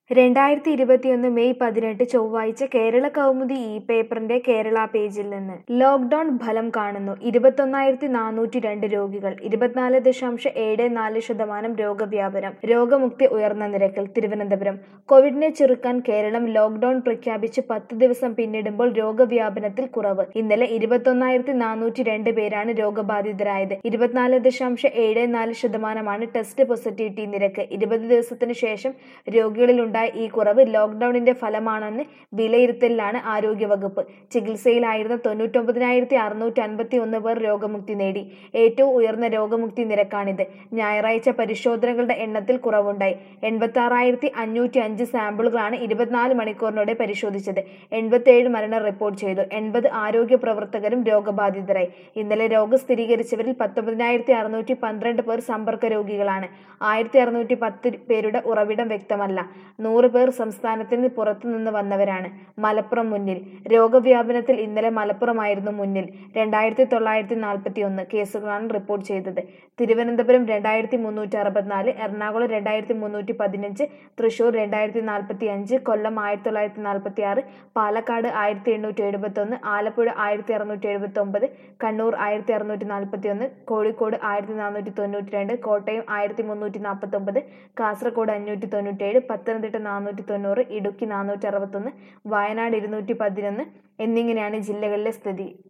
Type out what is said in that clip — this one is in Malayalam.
രണ്ടായിരത്തി ഇരുപത്തിയൊന്ന് മെയ് പതിനെട്ട് ചൊവ്വാഴ്ച കേരള കൗമുദി ഇ പേപ്പറിന്റെ കേരള പേജിൽ നിന്ന് ലോക്ഡൌൺ ഫലം കാണുന്നു ഇരുപത്തൊന്നായിരത്തി നാനൂറ്റി രണ്ട് രോഗികൾ ഇരുപത്തിനാല് ദശാംശം ഏഴ് നാല് ശതമാനം രോഗവ്യാപനം രോഗമുക്തി ഉയർന്ന നിരക്കിൽ തിരുവനന്തപുരം കോവിഡിനെ ചെറുക്കാൻ കേരളം ലോക്ഡൌൺ പ്രഖ്യാപിച്ച് പത്ത് ദിവസം പിന്നിടുമ്പോൾ രോഗവ്യാപനത്തിൽ കുറവ് ഇന്നലെ ഇരുപത്തൊന്നായിരത്തി നാനൂറ്റി രണ്ട് പേരാണ് രോഗബാധിതരായത് ഇരുപത്തിനാല് ദശാംശം ഏഴ് നാല് ശതമാനമാണ് ടെസ്റ്റ് പോസിറ്റിവിറ്റി നിരക്ക് ഇരുപത് ദിവസത്തിന് ശേഷം രോഗികളിലുണ്ടായ ഈ കുറവ് ലോക്ഡൌണിന്റെ ഫലമാണെന്ന് വിലയിരുത്തലിലാണ് ആരോഗ്യവകുപ്പ് ചികിത്സയിലായിരുന്ന തൊണ്ണൂറ്റൊമ്പതിനായിരത്തി അറുന്നൂറ്റി അൻപത്തി ഒന്ന് പേർ രോഗമുക്തി നേടി ഏറ്റവും ഉയർന്ന രോഗമുക്തി നിരക്കാണിത് ഞായറാഴ്ച പരിശോധനകളുടെ എണ്ണത്തിൽ കുറവുണ്ടായി എൺപത്തി ആറായിരത്തി അഞ്ഞൂറ്റി അഞ്ച് സാമ്പിളുകളാണ് ഇരുപത്തിനാല് മണിക്കൂറിനിടെ പരിശോധിച്ചത് എൺപത്തിയേഴ് മരണം റിപ്പോർട്ട് ചെയ്തു എൺപത് ആരോഗ്യ പ്രവർത്തകരും രോഗബാധിതരായി ഇന്നലെ രോഗം സ്ഥിരീകരിച്ചവരിൽ പത്തൊമ്പതിനായിരത്തി അറുന്നൂറ്റി പന്ത്രണ്ട് പേർ സമ്പർക്ക രോഗികളാണ് ആയിരത്തി അറുന്നൂറ്റി പത്ത് പേരുടെ ഉറവിടം വ്യക്തമല്ല നൂറ് പേർ സംസ്ഥാനത്തിന് പുറത്തുനിന്ന് വന്നവരാണ് മലപ്പുറം മുന്നിൽ രോഗവ്യാപനത്തിൽ ഇന്നലെ മലപ്പുറമായിരുന്നു മുന്നിൽ രണ്ടായിരത്തി തൊള്ളായിരത്തി നാൽപ്പത്തി ഒന്ന് കേസുകളാണ് റിപ്പോർട്ട് ചെയ്തത് തിരുവനന്തപുരം രണ്ടായിരത്തി മുന്നൂറ്റി അറുപത്തിനാല് എറണാകുളം രണ്ടായിരത്തി മുന്നൂറ്റി പതിനഞ്ച് തൃശൂർ രണ്ടായിരത്തി നാൽപ്പത്തി അഞ്ച് കൊല്ലം ആയിരത്തി തൊള്ളായിരത്തി നാൽപ്പത്തി ആറ് പാലക്കാട് ആയിരത്തി എണ്ണൂറ്റി എഴുപത്തി ഒന്ന് ആലപ്പുഴ ആയിരത്തി അറുന്നൂറ്റി എഴുപത്തി ഒമ്പത് കണ്ണൂർ ആയിരത്തി അറുന്നൂറ്റി നാൽപ്പത്തി ഒന്ന് കോഴിക്കോട് ആയിരത്തി നാനൂറ്റി തൊണ്ണൂറ്റി രണ്ട് കോട്ടയം ആയിരത്തി മുന്നൂറ്റി നാൽപ്പത്തി ഒമ്പത് കാസർഗോഡ് അഞ്ഞൂറ്റി തൊണ്ണൂറ്റേഴ് പത്തനംതിട്ട നാനൂറ്റി തൊണ്ണൂറ് ഇടുക്കി നാനൂറ്റി അറുപത്തൊന്ന് വയനാട് ഇരുന്നൂറ്റി പതിനൊന്ന് എന്നിങ്ങനെയാണ് ജില്ലകളിലെ സ്ഥിതി